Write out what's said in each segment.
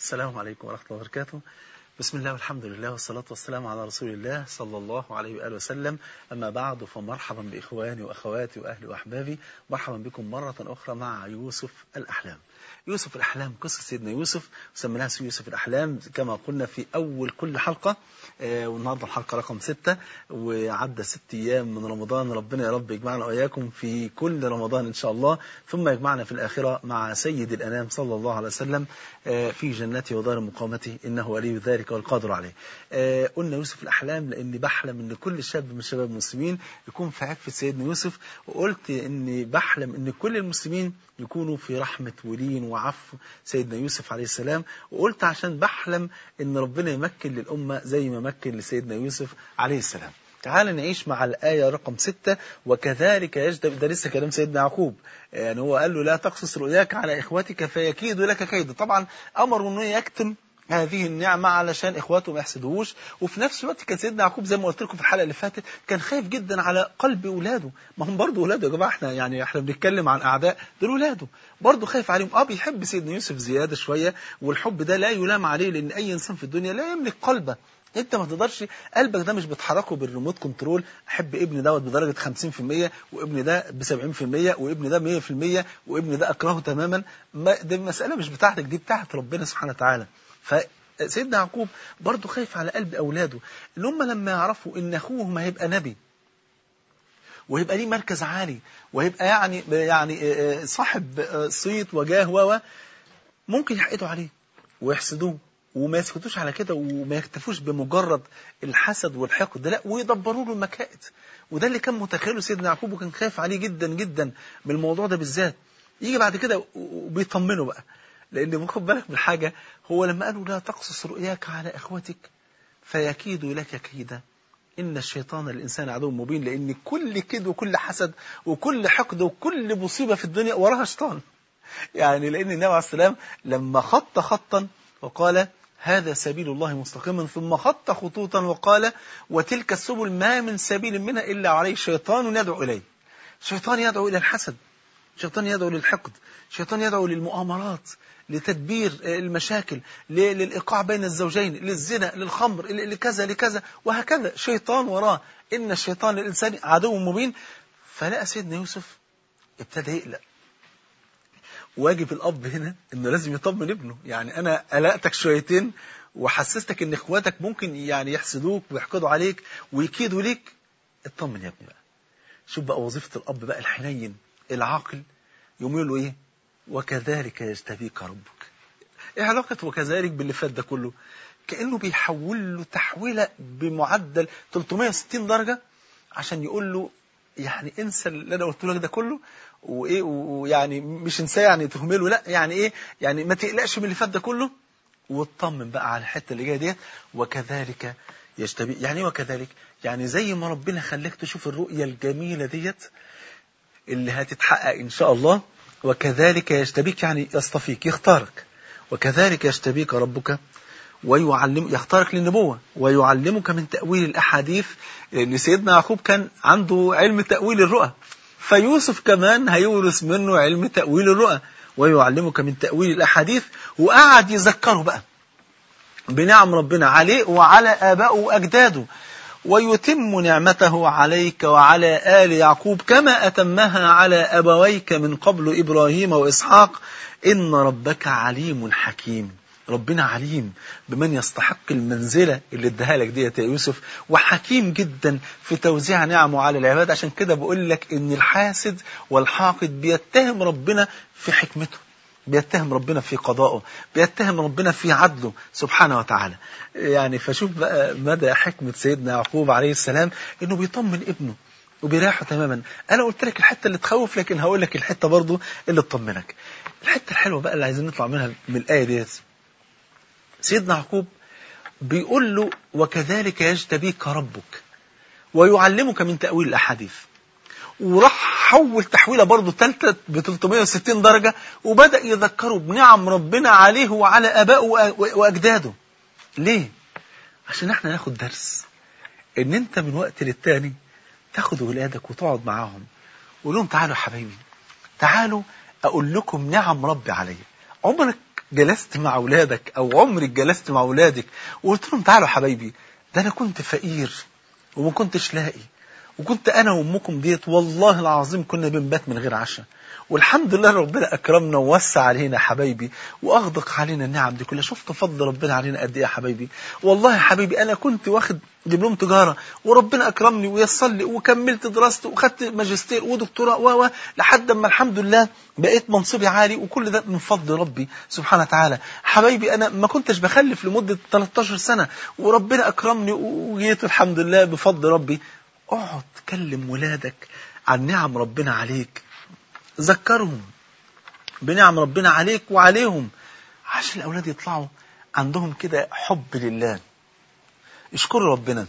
السلام عليكم ورحمة الله وبركاته بسم الله والحمد لله والصلاة والسلام على رسول الله صلى الله عليه وآله وسلم أما بعد فمرحبا بإخواني وأخواتي وأهلي وأحبابي مرحبا بكم مرة أخرى مع يوسف الأحلام يوسف الأحلام قصة سيدنا يوسف سميناها يوسف الأحلام كما قلنا في أول كل حلقة آه والنهاردة الحلقة رقم ستة وعدى ست أيام من رمضان ربنا يا رب يجمعنا وإياكم في كل رمضان إن شاء الله ثم يجمعنا في الآخرة مع سيد الأنام صلى الله عليه وسلم آه في جنته ودار مقامته إنه ولي ذلك والقادر عليه آه قلنا يوسف الأحلام لأني بحلم أن كل شاب من شباب المسلمين يكون في عكف سيدنا يوسف وقلت أني بحلم أن كل المسلمين يكونوا في رحمة ولين وعفو سيدنا يوسف عليه السلام وقلت عشان بحلم ان ربنا يمكن للأمة زي ما مكن لسيدنا يوسف عليه السلام تعال نعيش مع الآية رقم ستة وكذلك يجدب ده لسه كلام سيدنا يعقوب يعني هو قال له لا تقصص رؤياك على إخوتك فيكيدوا لك كيدا طبعا أمر أنه يكتم هذه النعمة علشان إخواته ما يحسدوهوش وفي نفس الوقت كان سيدنا يعقوب زي ما قلت لكم في الحلقة اللي فاتت كان خايف جدا على قلب أولاده ما هم برضه أولاده يا جماعة احنا يعني احنا بنتكلم عن أعداء دول أولاده برضه خايف عليهم اه بيحب سيدنا يوسف زيادة شوية والحب ده لا يلام عليه لأن أي إنسان في الدنيا لا يملك قلبه انت ما تقدرش قلبك ده مش بتحركه بالريموت كنترول احب ابني دوت بدرجه 50% وابني ده ب 70% وابني ده 100% وابني ده اكرهه تماما ما دي المساله مش بتاعتك دي بتاعت ربنا سبحانه وتعالى ف سيدنا يعقوب برضه خايف على قلب أولاده اللي هم لما يعرفوا إن أخوهم هيبقى نبي ويبقى ليه مركز عالي ويبقى يعني يعني صاحب صيت وجاه و ممكن يحقدوا عليه ويحسدوه وما يسكتوش على كده وما يكتفوش بمجرد الحسد والحقد لا ويدبروا له المكائد وده اللي كان متخيله سيدنا يعقوب وكان خايف عليه جدا جدا بالموضوع ده بالذات يجي بعد كده وبيطمنه بقى لأن خد بالك من حاجة هو لما قالوا لا تقصص رؤياك على إخوتك فيكيدوا لك كيدا إن الشيطان الإنسان عدو مبين لأن كل كيد وكل حسد وكل حقد وكل مصيبة في الدنيا وراها شيطان يعني لأن النبي عليه السلام لما خط خطا وقال هذا سبيل الله مستقيما ثم خط خطوطا وقال وتلك السبل ما من سبيل منها إلا عليه شيطان يدعو إليه شيطان يدعو إلى الحسد شيطان يدعو للحقد شيطان يدعو للمؤامرات لتدبير المشاكل للإيقاع بين الزوجين للزنا للخمر لكذا لكذا وهكذا شيطان وراه إن الشيطان للإنسان عدو مبين فلقى سيدنا يوسف ابتدى يقلق واجب الأب هنا إنه لازم يطمن ابنه يعني أنا قلقتك شويتين وحسستك إن إخواتك ممكن يعني يحسدوك ويحقدوا عليك ويكيدوا ليك اطمن يا ابني بقى شوف بقى وظيفة الأب بقى الحنين العاقل يقوم يقول له إيه وكذلك يجتبيك ربك ايه علاقة وكذلك باللي فات ده كله كأنه بيحول له تحويلة بمعدل 360 درجة عشان يقول له يعني انسى اللي انا قلت لك ده كله وايه ويعني مش انساه يعني تهمله لا يعني ايه يعني ما تقلقش من اللي فات ده كله واطمن بقى على الحته اللي جايه ديت وكذلك يجتبي يعني ايه وكذلك يعني زي ما ربنا خلاك تشوف الرؤيه الجميله ديت اللي هتتحقق ان شاء الله وكذلك يجتبيك يعني يصطفيك يختارك وكذلك يجتبيك ربك ويعلم يختارك للنبوة ويعلمك من تأويل الأحاديث لأن سيدنا يعقوب كان عنده علم تأويل الرؤى فيوسف كمان هيورث منه علم تأويل الرؤى ويعلمك من تأويل الأحاديث وقعد يذكره بقى بنعم ربنا عليه وعلى آبائه وأجداده ويتم نعمته عليك وعلى آل يعقوب كما أتمها على أبويك من قبل إبراهيم وإسحاق إن ربك عليم حكيم ربنا عليم بمن يستحق المنزلة اللي اداها لك ديت يا يوسف وحكيم جدا في توزيع نعمه على العباد عشان كده بقول لك ان الحاسد والحاقد بيتهم ربنا في حكمته بيتهم ربنا في قضائه بيتهم ربنا في عدله سبحانه وتعالى يعني فشوف بقى مدى حكمة سيدنا يعقوب عليه السلام انه بيطمن ابنه وبيريحه تماما انا قلت لك الحته اللي تخوف لكن هقول لك الحته برضو اللي تطمنك الحته الحلوه بقى اللي عايزين نطلع منها من الايه ديت سيدنا يعقوب بيقول له وكذلك يجتبيك ربك ويعلمك من تأويل الأحاديث وراح حول تحويله برضه ثالثه ب 360 درجة وبدأ يذكره بنعم ربنا عليه وعلى آبائه وأجداده ليه؟ عشان احنا ناخد درس ان انت من وقت للتاني تاخد ولادك وتقعد معاهم وقول لهم تعالوا يا حبايبي تعالوا اقول لكم نعم ربي عليا عمرك جلست مع أولادك أو عمرك جلست مع أولادك وقلت لهم تعالوا حبايبي ده أنا كنت فقير وما كنتش لاقي وكنت أنا وأمكم ديت والله العظيم كنا بنبات من غير عشاء والحمد لله ربنا أكرمنا ووسع علينا يا حبايبي وأغدق علينا النعم دي كلها شفت فضل ربنا علينا قد إيه يا حبايبي والله يا حبيبي أنا كنت واخد دبلوم تجارة وربنا أكرمني ويسر لي وكملت دراستي وخدت ماجستير ودكتوراه و لحد ما الحمد لله بقيت منصبي عالي وكل ده من فضل ربي سبحانه وتعالى حبايبي أنا ما كنتش بخلف لمدة 13 سنة وربنا أكرمني وجيت الحمد لله بفضل ربي اقعد كلم ولادك عن نعم ربنا عليك ذكرهم بنعم ربنا عليك وعليهم عشان الأولاد يطلعوا عندهم كده حب لله يشكروا ربنا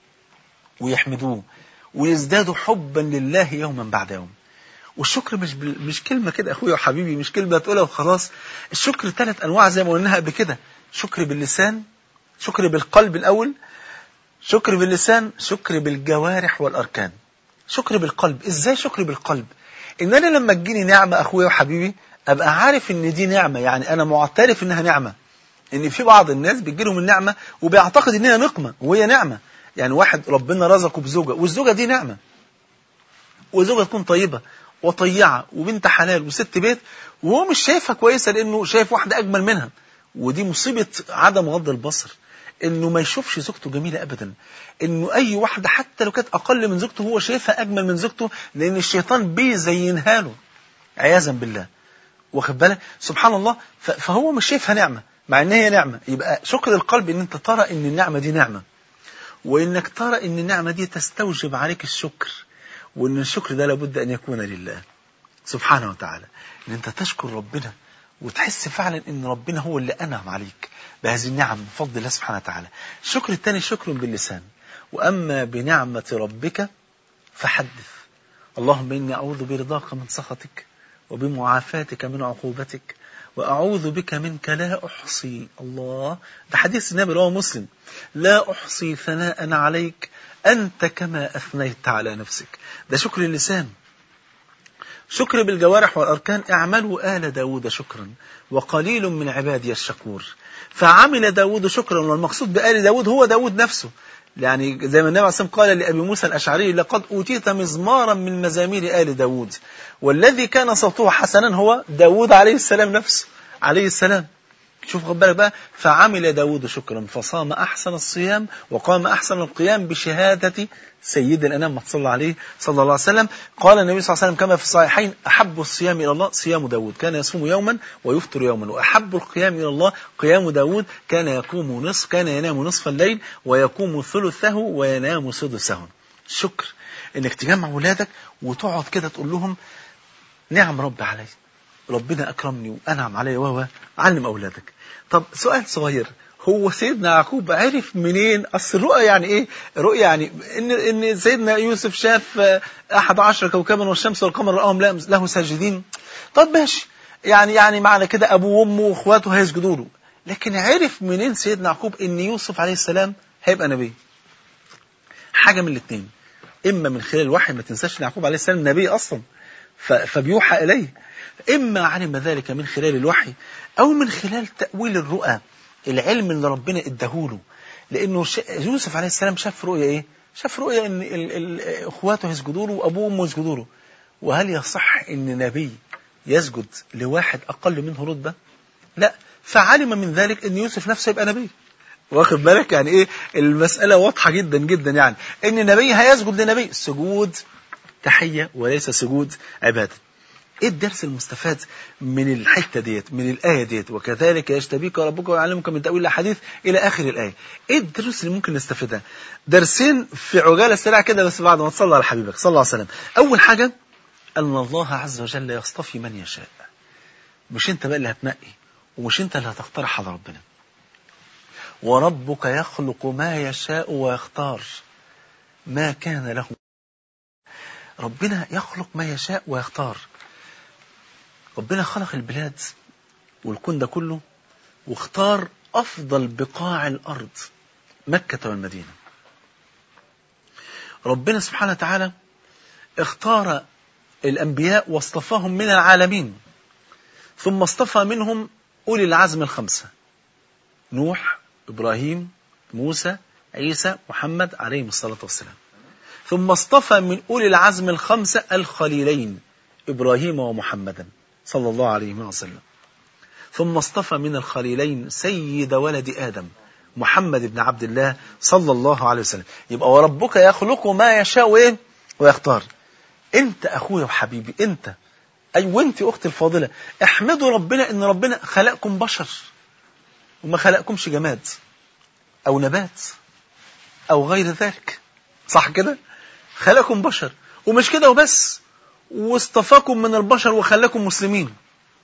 ويحمدوه ويزدادوا حبا لله يوما بعد يوم والشكر مش بال... مش كلمة كده أخويا وحبيبي مش كلمة تقولها وخلاص الشكر ثلاث أنواع زي ما قلناها قبل كده شكر باللسان شكر بالقلب الأول شكر باللسان شكر بالجوارح والأركان شكر بالقلب إزاي شكر بالقلب إن أنا لما تجيني نعمة أخويا وحبيبي أبقى عارف إن دي نعمة يعني أنا معترف إنها نعمة إن في بعض الناس بتجيلهم النعمة وبيعتقد إنها نقمة وهي نعمة يعني واحد ربنا رزقه بزوجة والزوجة دي نعمة وزوجة تكون طيبة وطيعة وبنت حلال وست بيت وهو مش شايفها كويسة لأنه شايف واحدة أجمل منها ودي مصيبة عدم غض البصر انه ما يشوفش زوجته جميلة ابدا انه اي واحدة حتى لو كانت اقل من زوجته هو شايفها اجمل من زوجته لان الشيطان بيزينها له عياذا بالله واخد بالك سبحان الله فهو مش شايفها نعمة مع ان هي نعمة يبقى شكر القلب ان انت ترى ان النعمة دي نعمة وانك ترى ان النعمة دي تستوجب عليك الشكر وان الشكر ده لابد ان يكون لله سبحانه وتعالى ان انت تشكر ربنا وتحس فعلا ان ربنا هو اللي انعم عليك بهذه النعم من فضل الله سبحانه وتعالى الشكر الثاني شكر باللسان وأما بنعمة ربك فحدث اللهم إني أعوذ برضاك من سخطك وبمعافاتك من عقوبتك وأعوذ بك منك لا أحصي الله ده حديث النبي رواه مسلم لا أحصي ثناء عليك أنت كما أثنيت على نفسك ده شكر اللسان شكر بالجوارح والأركان اعملوا آل داود شكرا وقليل من عبادي الشكور فعمل داود شكرا والمقصود بآل داود هو داود نفسه يعني زي ما النبي عليه الصلاة قال لأبي موسى الأشعري لقد أوتيت مزمارا من مزامير آل داود والذي كان صوته حسنا هو داود عليه السلام نفسه عليه السلام شوف خد بالك بقى فعمل داود شكرا فصام أحسن الصيام وقام أحسن القيام بشهادة سيد الأنام صلى عليه صلى الله عليه وسلم قال النبي صلى الله عليه وسلم كما في الصحيحين أحب الصيام إلى الله صيام داود كان يصوم يوما ويفطر يوما وأحب القيام إلى الله قيام داود كان يقوم نصف كان ينام نصف الليل ويقوم ثلثه وينام سدسه شكر انك تجمع ولادك وتقعد كده تقول لهم نعم ربي علي ربنا أكرمني وأنعم علي وهو علم أولادك طب سؤال صغير هو سيدنا يعقوب عرف منين أصل الرؤيا يعني إيه رؤيا يعني إن, إن سيدنا يوسف شاف أحد عشر كوكبا والشمس والقمر رأهم له ساجدين طب ماشي يعني يعني معنى كده أبوه وأمه وأخواته هيسجدوا له لكن عرف منين سيدنا يعقوب إن يوسف عليه السلام هيبقى نبي حاجة من الاثنين إما من خلال الوحي ما تنساش إن يعقوب عليه السلام نبي أصلا فبيوحى إليه إما علم ذلك من خلال الوحي أو من خلال تأويل الرؤى العلم اللي ربنا اداهوله لأنه يوسف عليه السلام شاف رؤية إيه؟ شاف رؤية إن ال ال إخواته يسجدوا له وأبوه وأمه يسجدوا له وهل يصح إن نبي يسجد لواحد أقل منه رتبة؟ لا فعلم من ذلك إن يوسف نفسه يبقى نبي واخد بالك يعني إيه المسألة واضحة جدا جدا يعني إن النبي هيسجد لنبي سجود تحية وليس سجود عبادة ايه الدرس المستفاد من الحته ديت من الايه ديت وكذلك يجتبيك ربك ويعلمك من تاويل الاحاديث الى اخر الايه ايه الدروس اللي ممكن نستفيدها درسين في عجاله سريعه كده بس بعد ما تصلي على حبيبك صلى الله عليه وسلم اول حاجه ان الله عز وجل يصطفي من يشاء مش انت بقى اللي هتنقي ومش انت اللي هتقترح على ربنا وربك يخلق ما يشاء ويختار ما كان له ربنا يخلق ما يشاء ويختار ربنا خلق البلاد والكون ده كله واختار أفضل بقاع الأرض مكة والمدينة ربنا سبحانه وتعالى اختار الأنبياء واصطفاهم من العالمين ثم اصطفى منهم أولي العزم الخمسة نوح إبراهيم موسى عيسى محمد عليهم الصلاة والسلام ثم اصطفى من أولي العزم الخمسة الخليلين إبراهيم ومحمدا صلى الله عليه وسلم ثم اصطفى من الخليلين سيد ولد آدم محمد بن عبد الله صلى الله عليه وسلم يبقى وربك يخلق ما يشاء إيه؟ ويختار انت اخويا وحبيبي انت اي وانت اختي الفاضله احمدوا ربنا ان ربنا خلقكم بشر وما خلقكمش جماد او نبات او غير ذلك صح كده خلقكم بشر ومش كده وبس واصطفاكم من البشر وخلاكم مسلمين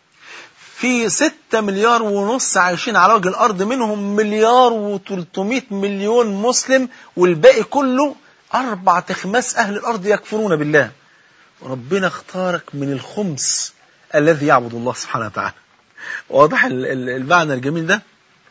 في ستة مليار ونص عايشين على وجه الأرض منهم مليار وتلتمائة مليون مسلم والباقي كله أربع تخماس أهل الأرض يكفرون بالله ربنا اختارك من الخمس الذي يعبد الله سبحانه وتعالى واضح المعنى الجميل ده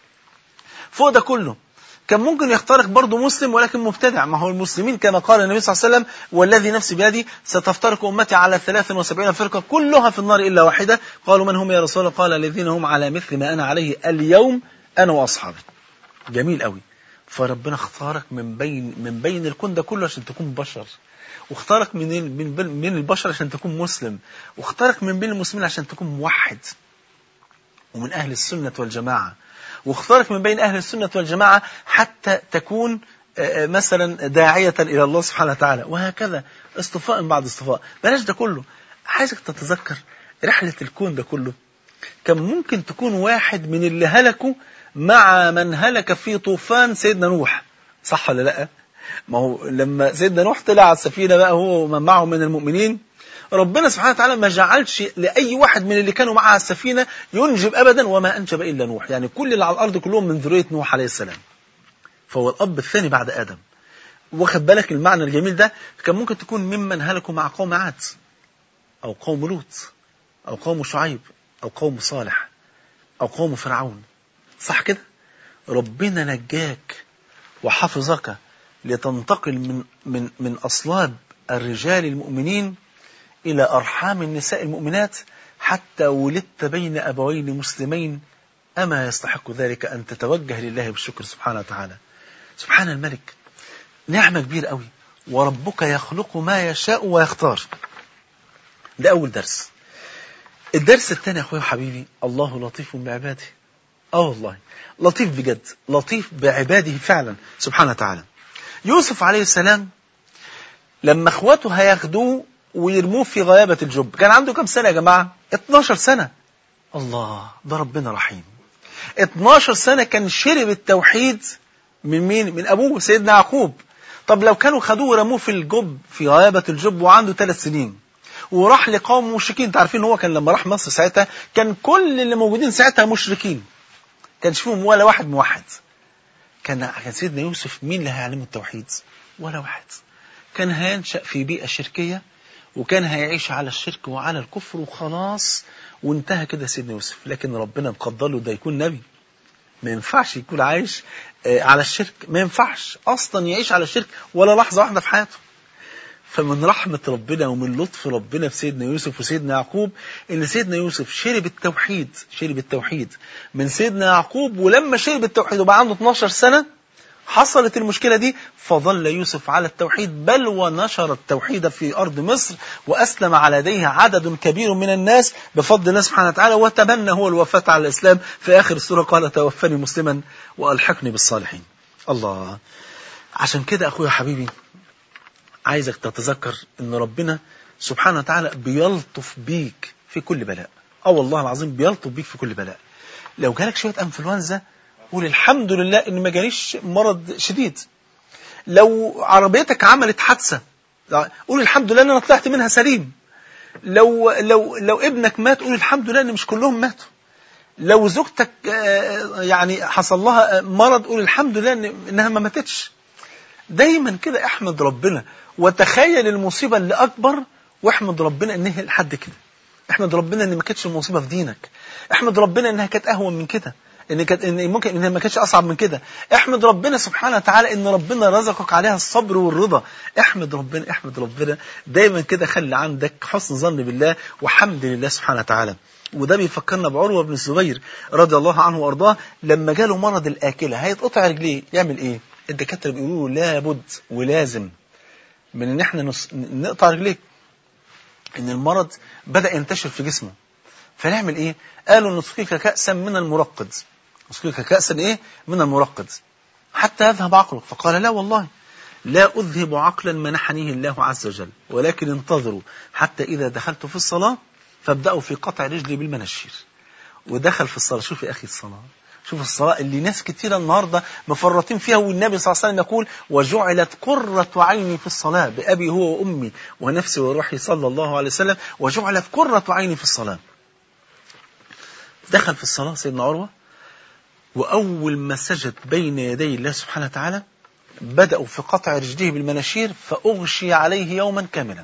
فوق ده كله كان ممكن يختارك برضه مسلم ولكن مبتدع ما هو المسلمين كما قال النبي صلى الله عليه وسلم والذي نفسي بيدي ستفترق أمتي على 73 فرقة كلها في النار إلا واحدة قالوا من هم يا رسول الله قال الذين هم على مثل ما أنا عليه اليوم أنا وأصحابي جميل قوي فربنا اختارك من بين من بين الكون ده كله عشان تكون بشر واختارك من من من البشر عشان تكون مسلم واختارك من بين المسلمين عشان تكون موحد ومن أهل السنة والجماعة واختارك من بين أهل السنة والجماعة حتى تكون مثلا داعية إلى الله سبحانه وتعالى وهكذا اصطفاء بعد اصطفاء بلاش ده كله عايزك تتذكر رحلة الكون ده كله كان ممكن تكون واحد من اللي هلكوا مع من هلك في طوفان سيدنا نوح صح ولا لا ما هو لما سيدنا نوح طلع على السفينة بقى هو ومن معه من المؤمنين ربنا سبحانه وتعالى ما جعلش لأي واحد من اللي كانوا معه على السفينة ينجب أبدا وما أنجب إلا نوح يعني كل اللي على الأرض كلهم من ذرية نوح عليه السلام فهو الأب الثاني بعد آدم واخد بالك المعنى الجميل ده كان ممكن تكون ممن هلكوا مع قوم عاد أو قوم لوط أو قوم شعيب أو قوم صالح أو قوم فرعون صح كده ربنا نجاك وحفظك لتنتقل من من من أصلاب الرجال المؤمنين إلى أرحام النساء المؤمنات حتى ولدت بين أبوين مسلمين أما يستحق ذلك أن تتوجه لله بالشكر سبحانه وتعالى سبحان الملك نعمة كبيرة قوي وربك يخلق ما يشاء ويختار ده أول درس الدرس الثاني يا أخويا وحبيبي الله لطيف بعباده آه والله لطيف بجد لطيف بعباده فعلا سبحانه وتعالى يوسف عليه السلام لما اخواته هياخدوه ويرموه في غيابة الجب كان عنده كم سنة يا جماعة 12 سنة الله ده ربنا رحيم 12 سنة كان شرب التوحيد من مين من أبوه سيدنا يعقوب طب لو كانوا خدوه ورموه في الجب في غيابة الجب وعنده ثلاث سنين وراح لقوم مشركين انت عارفين هو كان لما راح مصر ساعتها كان كل اللي موجودين ساعتها مشركين كانش فيهم ولا واحد موحد كان كان سيدنا يوسف مين اللي هيعلمه التوحيد ولا واحد كان هينشأ في بيئة شركية وكان هيعيش على الشرك وعلى الكفر وخلاص وانتهى كده سيدنا يوسف لكن ربنا مقدر له ده يكون نبي ما ينفعش يكون عايش على الشرك ما ينفعش اصلا يعيش على الشرك ولا لحظة واحدة في حياته فمن رحمة ربنا ومن لطف ربنا في سيدنا يوسف وسيدنا يعقوب ان سيدنا يوسف شرب التوحيد شرب التوحيد من سيدنا يعقوب ولما شرب التوحيد وبقى عنده 12 سنة حصلت المشكلة دي فظل يوسف على التوحيد بل ونشر التوحيد في أرض مصر وأسلم على يديه عدد كبير من الناس بفضل الله سبحانه وتعالى وتمنى هو الوفاة على الإسلام في آخر السورة قال توفني مسلما وألحقني بالصالحين الله عشان كده أخويا حبيبي عايزك تتذكر ان ربنا سبحانه وتعالى بيلطف بيك في كل بلاء اه والله العظيم بيلطف بيك في كل بلاء لو جالك شويه انفلونزا قول الحمد لله ان ما جاليش مرض شديد لو عربيتك عملت حادثه قول الحمد لله ان انا طلعت منها سليم لو لو لو ابنك مات قول الحمد لله ان مش كلهم ماتوا لو زوجتك يعني حصل لها مرض قول الحمد لله إن انها ما ماتتش دايما كده احمد ربنا وتخيل المصيبة اللي أكبر واحمد ربنا إنها لحد كده احمد ربنا إن ما كانتش المصيبة في دينك احمد ربنا إنها كانت أهون من كده إن كانت إن ممكن إنها ما كانتش أصعب من كده احمد ربنا سبحانه وتعالى إن ربنا رزقك عليها الصبر والرضا احمد ربنا احمد ربنا دايما كده خلي عندك حسن ظن بالله وحمد لله سبحانه وتعالى وده بيفكرنا بعروة بن الزبير رضي الله عنه وارضاه لما جاله مرض الآكلة هيتقطع رجليه يعمل ايه الدكاترة بيقولوا له لابد ولازم من ان احنا نص... نقطع رجليك ان المرض بدأ ينتشر في جسمه فنعمل ايه قالوا نسقيك كأسا من المرقد نسقيك كأسا ايه من المرقد حتى يذهب عقلك فقال لا والله لا أذهب عقلا منحنيه الله عز وجل ولكن انتظروا حتى إذا دخلت في الصلاة فابدأوا في قطع رجلي بالمنشير ودخل في الصلاة شوف يا أخي الصلاة شوف الصلاة اللي ناس كتيرة النهاردة مفرطين فيها والنبي صلى الله عليه وسلم يقول وجعلت قرة عيني في الصلاة بأبي هو وأمي ونفسي وروحي صلى الله عليه وسلم وجعلت قرة عيني في الصلاة دخل في الصلاة سيدنا عروة وأول ما سجد بين يدي الله سبحانه وتعالى بدأوا في قطع رجليه بالمناشير فأغشي عليه يوما كاملا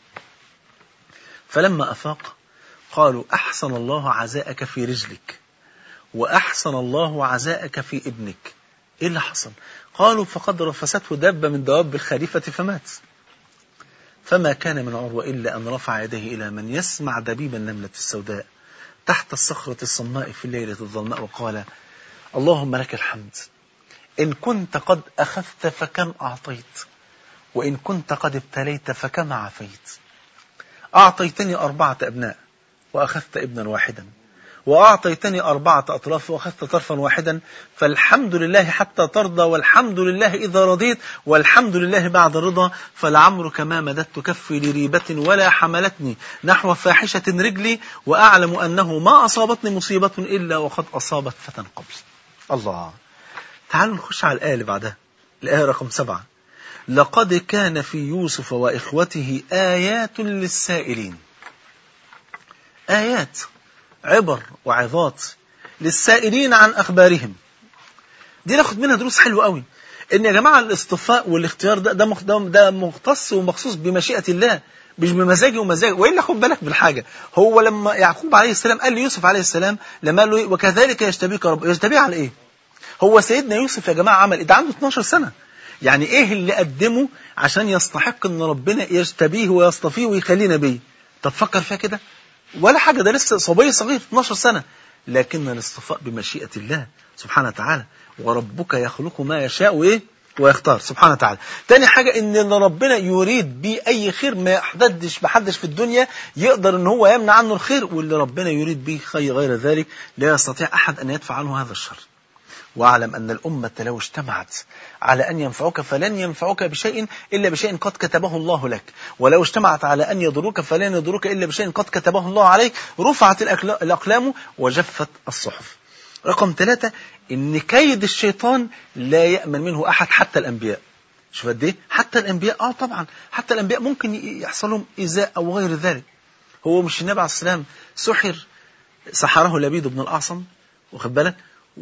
فلما أفاق قالوا أحسن الله عزاءك في رجلك وأحسن الله عزاءك في ابنك إيه اللي حصل قالوا فقد رفسته دابة من دواب الخليفة فمات فما كان من عروة إلا أن رفع يديه إلى من يسمع دبيب النملة السوداء تحت الصخرة الصماء في الليلة الظلماء وقال اللهم لك الحمد إن كنت قد أخذت فكم أعطيت وإن كنت قد ابتليت فكم عافيت أعطيتني أربعة أبناء وأخذت ابنا واحدا وأعطيتني أربعة أطراف وأخذت طرفا واحدا فالحمد لله حتى ترضى والحمد لله إذا رضيت والحمد لله بعد الرضا فلعمرك ما مددت كفي لريبة ولا حملتني نحو فاحشة رجلي وأعلم أنه ما أصابتني مصيبة إلا وقد أصابت فتى قبل الله تعالوا نخش على الآية اللي بعدها الآية رقم سبعة لقد كان في يوسف وإخوته آيات للسائلين آيات عبر وعظات للسائلين عن أخبارهم دي ناخد منها دروس حلوة قوي ان يا جماعة الاصطفاء والاختيار ده ده مخ- ده, ده مختص ومخصوص بمشيئة الله مش بمزاجي ومزاجي وإلا خد بالك بالحاجة هو لما يعقوب عليه السلام قال ليوسف عليه السلام لما قال له إيه؟ وكذلك يجتبيك رب يجتبيه على ايه هو سيدنا يوسف يا جماعة عمل إيه؟ ده عنده 12 سنة يعني ايه اللي قدمه عشان يستحق ان ربنا يجتبيه ويصطفيه ويخليه نبي طب فكر فيها كده ولا حاجة ده لسه صبي صغير 12 سنة لكن الاصطفاء بمشيئة الله سبحانه وتعالى وربك يخلق ما يشاء وايه ويختار سبحانه وتعالى تاني حاجة ان اللي ربنا يريد بيه اي خير ما يحددش محدش في الدنيا يقدر ان هو يمنع عنه الخير واللي ربنا يريد به خير غير ذلك لا يستطيع احد ان يدفع عنه هذا الشر واعلم أن الأمة لو اجتمعت على أن ينفعوك فلن ينفعوك بشيء إلا بشيء قد كتبه الله لك ولو اجتمعت على أن يضروك فلن يضروك إلا بشيء قد كتبه الله عليك رفعت الأكلا- الأقلام وجفت الصحف رقم ثلاثة إن كيد الشيطان لا يأمن منه أحد حتى الأنبياء شوف قد ايه حتى الأنبياء آه طبعا حتى الأنبياء ممكن ي- يحصل لهم إيذاء أو غير ذلك هو مش النبي عليه السلام سحر سحره لبيد بن الأعصم واخد بالك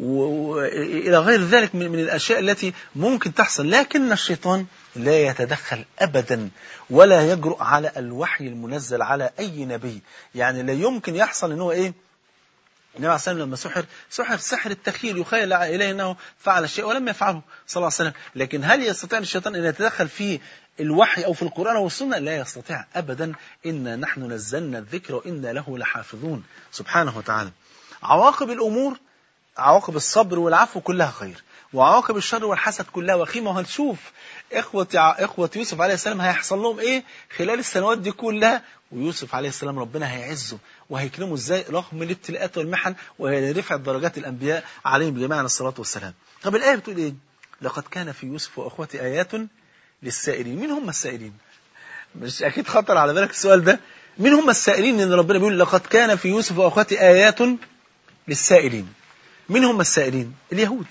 وإلى غير ذلك من, من الأشياء التي ممكن تحصل لكن الشيطان لا يتدخل أبدا ولا يجرؤ على الوحي المنزل على أي نبي يعني لا يمكن يحصل أنه إيه النبي عليه الصلاة والسلام لما سحر سحر سحر التخيل يخيل إليه أنه فعل الشيء ولم يفعله صلى الله عليه وسلم لكن هل يستطيع الشيطان أن يتدخل في الوحي أو في القرآن أو السنة لا يستطيع أبدا إنا نحن نزلنا الذكر وإنا له لحافظون سبحانه وتعالى عواقب الأمور عواقب الصبر والعفو كلها خير وعواقب الشر والحسد كلها وخيمة وهنشوف إخوة, إخوة يوسف عليه السلام هيحصل لهم إيه خلال السنوات دي كلها ويوسف عليه السلام ربنا هيعزه وهيكرمه إزاي رغم الابتلاءات والمحن وهيرفع درجات الأنبياء عليهم جميعا الصلاة والسلام طب الآية بتقول إيه لقد كان في يوسف وأخوته آيات للسائلين مين هم السائلين مش أكيد خطر على بالك السؤال ده مين هم السائلين إن ربنا بيقول لقد كان في يوسف وأخوته آيات للسائلين مين هم السائلين اليهود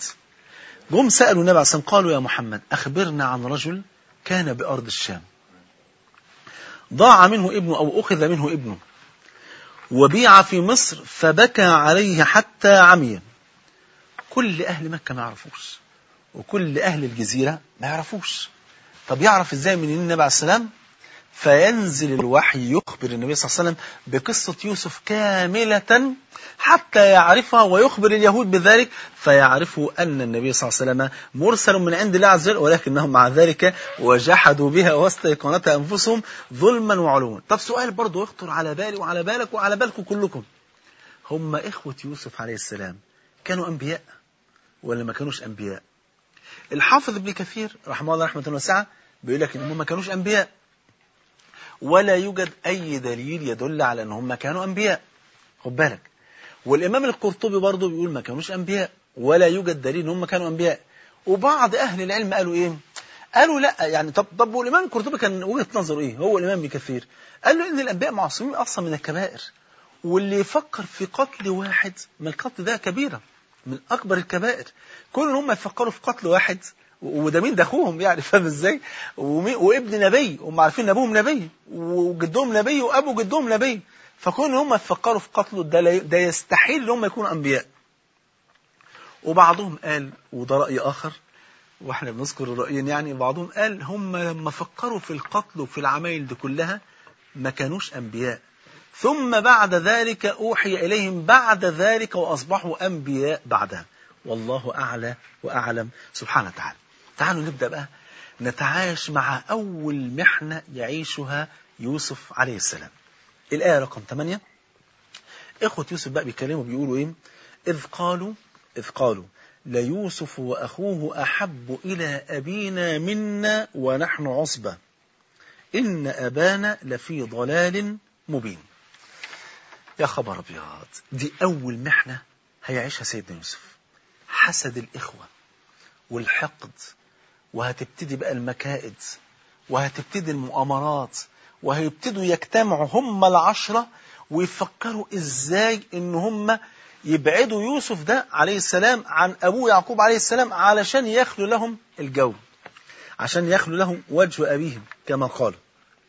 جم سألوا النبي عليه الصلاة والسلام قالوا يا محمد أخبرنا عن رجل كان بأرض الشام ضاع منه ابنه أو أخذ منه ابنه وبيع في مصر فبكى عليه حتى عمي كل أهل مكة ما يعرفوش وكل أهل الجزيرة ما يعرفوش طب يعرف إزاي من النبي عليه السلام فينزل الوحي يخبر النبي صلى الله عليه وسلم بقصة يوسف كاملة حتى يعرفها ويخبر اليهود بذلك فيعرفوا أن النبي صلى الله عليه وسلم مرسل من عند الله عز وجل ولكنهم مع ذلك وجحدوا بها واستيقنتها أنفسهم ظلما وعلوا طب سؤال برضه يخطر على بالي وعلى بالك وعلى بالكم كلكم هم إخوة يوسف عليه السلام كانوا أنبياء ولا ما كانوش أنبياء الحافظ ابن كثير رحمه الله رحمة واسعة بيقول لك إن هم ما كانوش أنبياء ولا يوجد أي دليل يدل على أن هم كانوا أنبياء خد بالك والإمام القرطبي برضه بيقول ما كانوش أنبياء ولا يوجد دليل أن هم كانوا أنبياء وبعض أهل العلم قالوا إيه قالوا لا يعني طب طب والإمام القرطبي كان وجهة نظره إيه هو الإمام ابن كثير قال له إن الأنبياء معصومين أصلا من الكبائر واللي يفكر في قتل واحد من القتل ده كبيرة من أكبر الكبائر كل هم يفكروا في قتل واحد وده مين ده اخوهم يعني فاهم ازاي وابن نبي هم عارفين ان ابوهم نبي وجدهم نبي وابو جدهم نبي فكون هم يفكروا في قتله ده, ده يستحيل ان هم يكونوا انبياء وبعضهم قال وده راي اخر واحنا بنذكر الرايين يعني بعضهم قال هم لما فكروا في القتل وفي العمايل دي كلها ما كانوش انبياء ثم بعد ذلك اوحي اليهم بعد ذلك واصبحوا انبياء بعدها والله اعلى واعلم سبحانه وتعالى تعالوا نبدأ بقى نتعايش مع أول محنة يعيشها يوسف عليه السلام الآية رقم 8 إخوة يوسف بقى بيكلموا بيقولوا إيه إذ قالوا إذ قالوا ليوسف وأخوه أحب إلى أبينا منا ونحن عصبة إن أبانا لفي ضلال مبين يا خبر أبيض دي أول محنة هيعيشها سيدنا يوسف حسد الإخوة والحقد وهتبتدي بقى المكائد وهتبتدي المؤامرات وهيبتدوا يجتمعوا هم العشرة ويفكروا ازاي ان هم يبعدوا يوسف ده عليه السلام عن ابوه يعقوب عليه السلام علشان يخلوا لهم الجو عشان يخلوا لهم وجه ابيهم كما قالوا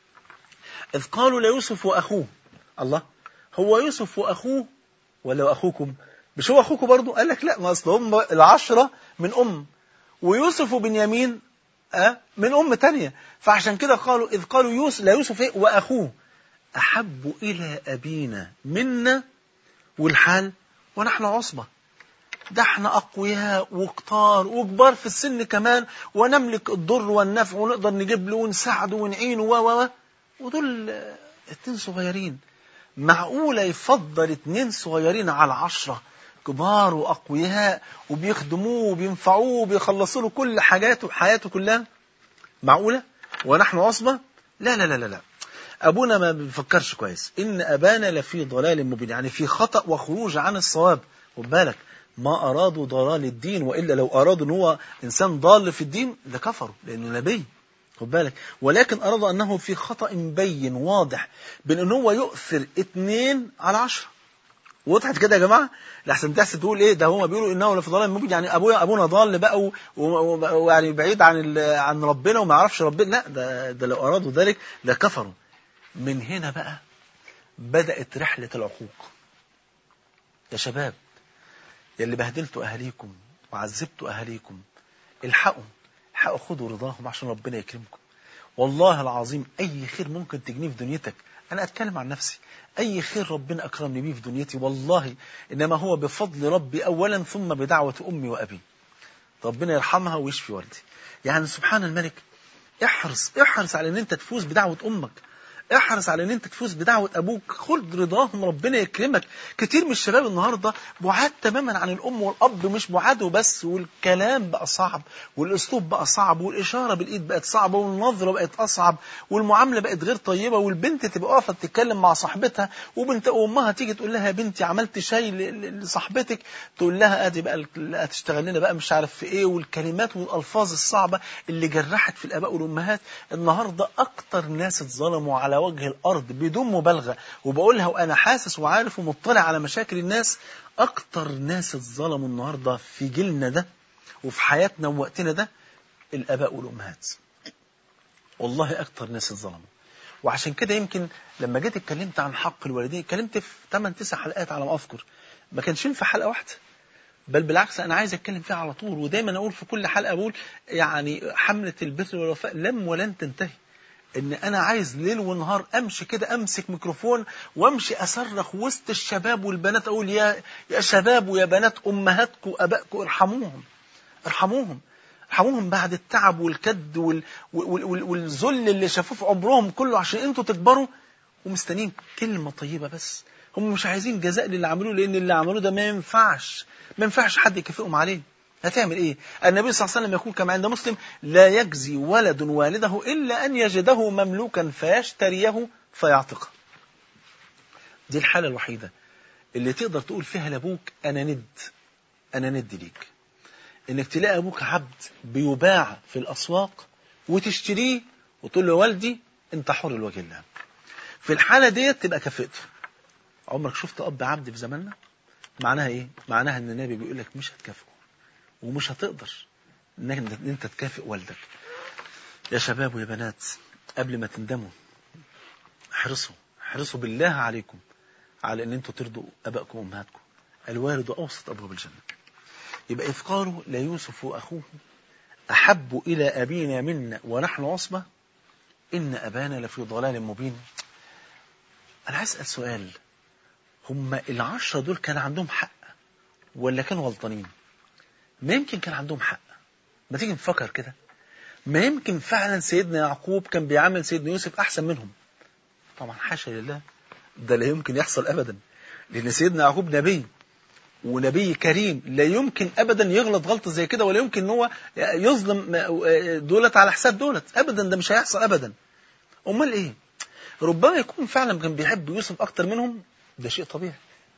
اذ قالوا ليوسف واخوه الله هو يوسف واخوه ولا اخوكم مش هو اخوكم برضه قال لك لا ما اصل هم العشرة من ام ويوسف وبنيامين أه من أم تانية فعشان كده قالوا إذ قالوا يوسف لا يوسف إيه وأخوه أحب إلى أبينا منا والحال ونحن عصبة ده احنا أقوياء وكتار وكبار في السن كمان ونملك الضر والنفع ونقدر نجيب له ونساعده ونعينه و و ودول اتنين صغيرين معقولة يفضل اتنين صغيرين على عشرة كبار وأقوياء وبيخدموه وبينفعوه وبيخلصوا له كل حاجاته حياته كلها معقولة ونحن عصبة لا لا لا لا لا أبونا ما بيفكرش كويس إن أبانا لفي ضلال مبين يعني في خطأ وخروج عن الصواب خد بالك ما أرادوا ضلال الدين وإلا لو أرادوا أن هو إنسان ضال في الدين لكفروا لأنه نبي خد بالك ولكن أرادوا أنه في خطأ مبين واضح بأن أنه هو يؤثر اثنين على عشرة وضحت كده يا جماعه لحسن تحسب تقول ايه ده هم بيقولوا انه لفي ضلال مبين يعني ابويا ابونا ضال بقى ويعني بعيد عن عن ربنا وما يعرفش ربنا لا ده ده لو ارادوا ذلك لكفروا من هنا بقى بدات رحله العقوق يا شباب يا اللي بهدلتوا اهاليكم وعذبتوا اهاليكم الحقوا الحقوا خدوا رضاهم عشان ربنا يكرمكم والله العظيم اي خير ممكن تجنيه في دنيتك انا اتكلم عن نفسي أي خير ربنا أكرمني بيه في دنيتي والله إنما هو بفضل ربي أولا ثم بدعوة أمي وأبي ربنا يرحمها ويشفي والدي يعني سبحان الملك احرص احرص على ان انت تفوز بدعوة امك احرص على ان انت تفوز بدعوة ابوك خد رضاهم ربنا يكرمك كتير من الشباب النهاردة بعاد تماما عن الام والاب مش بعاد وبس والكلام بقى صعب والاسلوب بقى صعب والاشارة بالايد بقت صعبة والنظرة بقت اصعب والمعاملة بقت غير طيبة والبنت تبقى واقفة تتكلم مع صاحبتها وبنت امها تيجي تقول لها يا بنتي عملت شاي لصاحبتك تقول لها ادي بقى هتشتغل لنا بقى مش عارف في ايه والكلمات والالفاظ الصعبة اللي جرحت في الاباء والامهات النهاردة اكتر ناس اتظلموا على وجه الأرض بدون مبالغة وبقولها وأنا حاسس وعارف ومطلع على مشاكل الناس أكتر ناس اتظلموا النهاردة في جيلنا ده وفي حياتنا ووقتنا ده الآباء والأمهات والله أكتر ناس اتظلموا وعشان كده يمكن لما جيت اتكلمت عن حق الوالدين اتكلمت في 8 9 حلقات على ما أذكر ما كانش ينفع حلقة واحدة بل بالعكس أنا عايز أتكلم فيها على طول ودايما أقول في كل حلقة أقول يعني حملة البر والوفاء لم ولن تنتهي ان انا عايز ليل ونهار امشي كده امسك ميكروفون وامشي اصرخ وسط الشباب والبنات اقول يا يا شباب ويا بنات امهاتكم وابائكم ارحموهم ارحموهم ارحموهم بعد التعب والكد وال وال وال والذل اللي شافوه في عمرهم كله عشان انتوا تكبروا ومستنيين كلمة طيبة بس هم مش عايزين جزاء للي عملوه لان اللي عملوه ده ما ينفعش ما ينفعش حد يكافئهم عليه هتعمل ايه النبي صلى الله عليه وسلم يقول كما عند مسلم لا يجزي ولد والده الا ان يجده مملوكا فيشتريه فيعتقه دي الحاله الوحيده اللي تقدر تقول فيها لابوك انا ند انا ند ليك انك تلاقي ابوك عبد بيباع في الاسواق وتشتريه وتقول له والدي انت حر لوجه الله في الحاله ديت تبقى كفئته عمرك شفت اب عبد في زماننا معناها ايه معناها ان النبي بيقول لك مش هتكافئه ومش هتقدر انك إن انت تكافئ والدك يا شباب ويا بنات قبل ما تندموا احرصوا احرصوا بالله عليكم على ان انتوا ترضوا ابائكم وامهاتكم الوالد اوسط ابواب الجنه يبقى إذ قالوا ليوسف وأخوه أحب إلى أبينا منا ونحن عصبة إن أبانا لفي ضلال مبين أنا عايز أسأل سؤال هم العشرة دول كان عندهم حق ولا كانوا غلطانين ما يمكن كان عندهم حق ما تيجي نفكر كده ما يمكن فعلا سيدنا يعقوب كان بيعامل سيدنا يوسف أحسن منهم طبعا حاشا لله ده لا يمكن يحصل أبدا لأن سيدنا يعقوب نبي ونبي كريم لا يمكن ابدا يغلط غلطه زي كده ولا يمكن ان هو يظلم دولت على حساب دولت ابدا ده مش هيحصل ابدا امال ايه ربما يكون فعلا كان بيحب يوسف اكتر منهم ده شيء طبيعي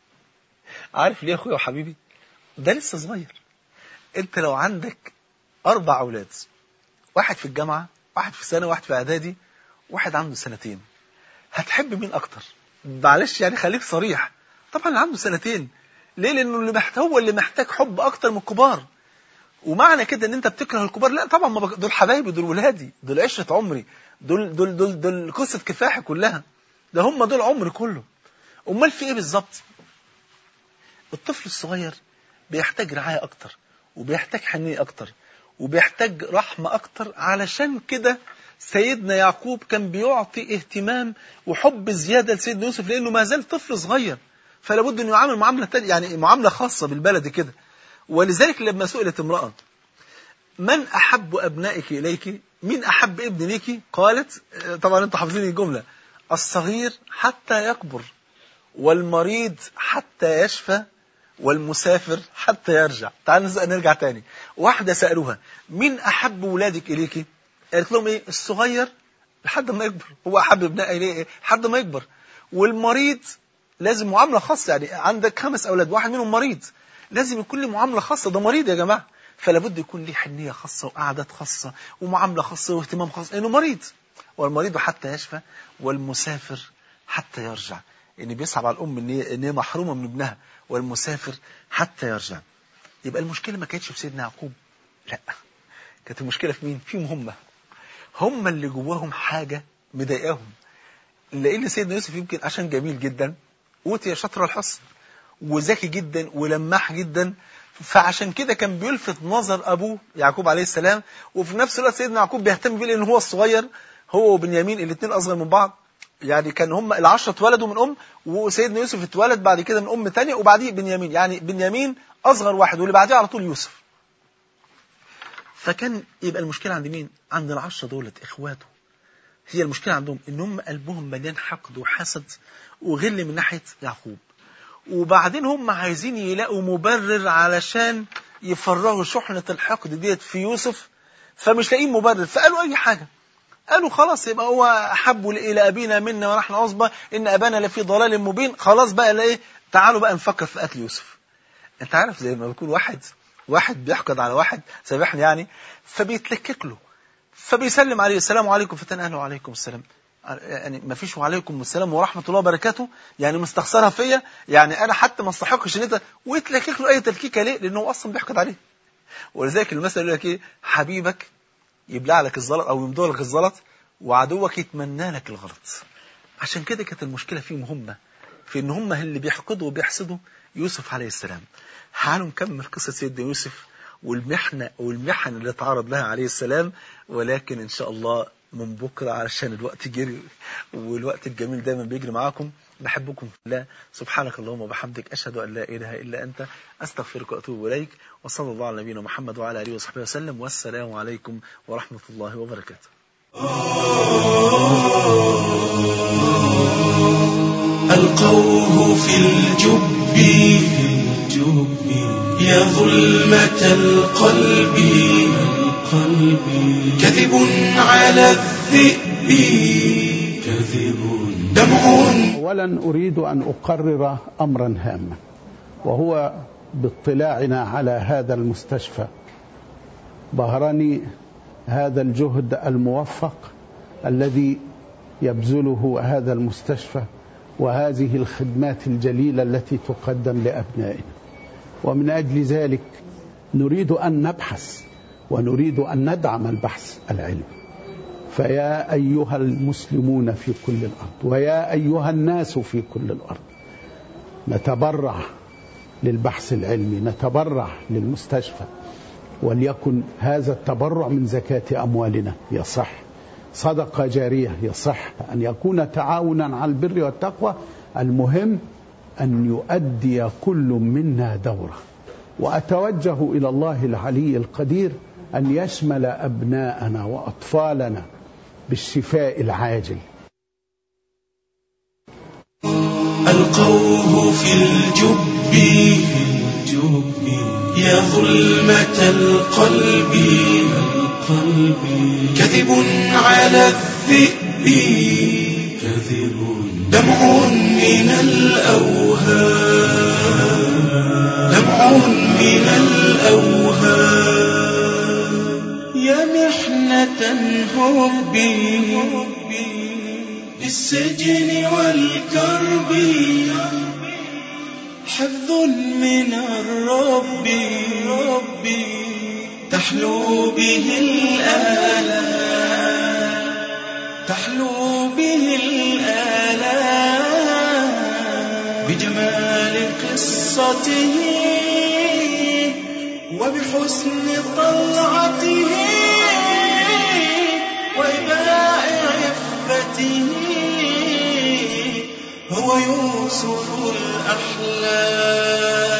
عارف ليه يا اخويا وحبيبي ده لسه صغير انت لو عندك اربع اولاد واحد في الجامعه واحد في سنه واحد في اعدادي واحد عنده سنتين هتحب مين اكتر معلش يعني خليك صريح طبعا اللي عنده سنتين ليه لانه اللي محتاج هو اللي محتاج حب اكتر من الكبار ومعنى كده ان انت بتكره الكبار لا طبعا ما بك... دول حبايبي دول ولادي دول عشره عمري دول دول دول دول قصه كفاحي كلها ده هم دول عمري كله امال في ايه بالظبط الطفل الصغير بيحتاج رعايه اكتر وبيحتاج حنيه اكتر وبيحتاج رحمه اكتر علشان كده سيدنا يعقوب كان بيعطي اهتمام وحب زياده لسيدنا يوسف لانه ما زال طفل صغير فلا بد انه يعامل معامله تانية يعني معامله خاصه بالبلد كده ولذلك لما سئلت امراه من احب ابنائك اليك مين احب ابن ليك قالت طبعا انتوا حافظين الجمله الصغير حتى يكبر والمريض حتى يشفى والمسافر حتى يرجع تعال نرجع تاني واحده سالوها مين احب ولادك اليك قالت لهم ايه الصغير لحد ما يكبر هو احب ابنائي اليه ايه لحد ما يكبر والمريض لازم معاملة خاصة يعني عندك خمس أولاد واحد منهم مريض لازم يكون له معاملة خاصة ده مريض يا جماعة فلا بد يكون ليه حنية خاصة وقعدات خاصة ومعاملة خاصة واهتمام خاص لأنه مريض والمريض حتى يشفى والمسافر حتى يرجع إن بيصعب على الأم إن هي محرومة من ابنها والمسافر حتى يرجع يبقى المشكلة ما كانتش في سيدنا يعقوب لا كانت المشكلة في مين؟ فيهم هم هم اللي جواهم حاجة مضايقاهم لأن سيدنا يوسف يمكن عشان جميل جدا أوتي شطر الحسن وذكي جدا ولماح جدا فعشان كده كان بيلفت نظر أبوه يعقوب عليه السلام وفي نفس الوقت سيدنا يعقوب بيهتم بيه لأن هو الصغير هو وبنيامين الاثنين أصغر من بعض يعني كان هم العشرة اتولدوا من أم وسيدنا يوسف اتولد بعد كده من أم تانية وبعديه بنيامين يعني بنيامين أصغر واحد واللي بعديه على طول يوسف فكان يبقى المشكلة عند مين؟ عند العشرة دولت إخواته هي المشكلة عندهم إن هم قلبهم مليان حقد وحسد وغل من ناحية يعقوب وبعدين هم عايزين يلاقوا مبرر علشان يفرغوا شحنة الحقد ديت في يوسف فمش لاقيين مبرر فقالوا أي حاجة قالوا خلاص يبقى هو أحب إلى أبينا منا ونحن عصبة إن أبانا لفي ضلال مبين خلاص بقى لا إيه تعالوا بقى نفكر في قتل يوسف أنت عارف زي ما بيكون واحد واحد بيحقد على واحد سامحني يعني فبيتلكك له فبيسلم عليه السلام عليكم فتن أهلا وعليكم السلام يعني ما فيش وعليكم السلام ورحمة الله وبركاته يعني مستخسرها فيا يعني أنا حتى ما استحقش ان انت ويتلكك له أي تلكيكة ليه لأنه أصلا بيحقد عليه ولذلك المثل يقول لك إيه حبيبك يبلع لك الزلط أو يمدو لك الزلط وعدوك يتمنى لك الغلط عشان كده كانت المشكلة فيهم هم في ان هم اللي بيحقدوا وبيحسدوا يوسف عليه السلام تعالوا نكمل قصة سيدنا يوسف والمحنة والمحن اللي تعرض لها عليه السلام ولكن إن شاء الله من بكرة علشان الوقت جري والوقت الجميل دايما بيجري معاكم بحبكم في الله سبحانك اللهم وبحمدك أشهد أن لا إله إلا أنت أستغفرك وأتوب إليك وصلى الله على نبينا محمد وعلى آله وصحبه وسلم والسلام عليكم ورحمة الله وبركاته ألقوه في الجب يا ظلمة القلب كذب على الذئب كذب دمع اولا اريد ان اقرر امرا هاما وهو باطلاعنا على هذا المستشفى بهرني هذا الجهد الموفق الذي يبذله هذا المستشفى وهذه الخدمات الجليله التي تقدم لابنائنا ومن اجل ذلك نريد ان نبحث ونريد ان ندعم البحث العلمي فيا ايها المسلمون في كل الارض ويا ايها الناس في كل الارض نتبرع للبحث العلمي نتبرع للمستشفى وليكن هذا التبرع من زكاه اموالنا يصح صدقه جاريه يصح ان يكون تعاونا على البر والتقوى المهم ان يؤدي كل منا دوره واتوجه الى الله العلي القدير ان يشمل ابناءنا واطفالنا بالشفاء العاجل ألقوه في الجب يا ظلمة القلب كذب على الذئب كذب دمع من الأوهام دمع من الأوهام يا محنة هربي بالسجن والكرب حفظ من الرب ربي تحلو به الآلام تحلو به الآلام بجمال قصته وبحسن طلعته وإباء عفته هو يوسف الأحلام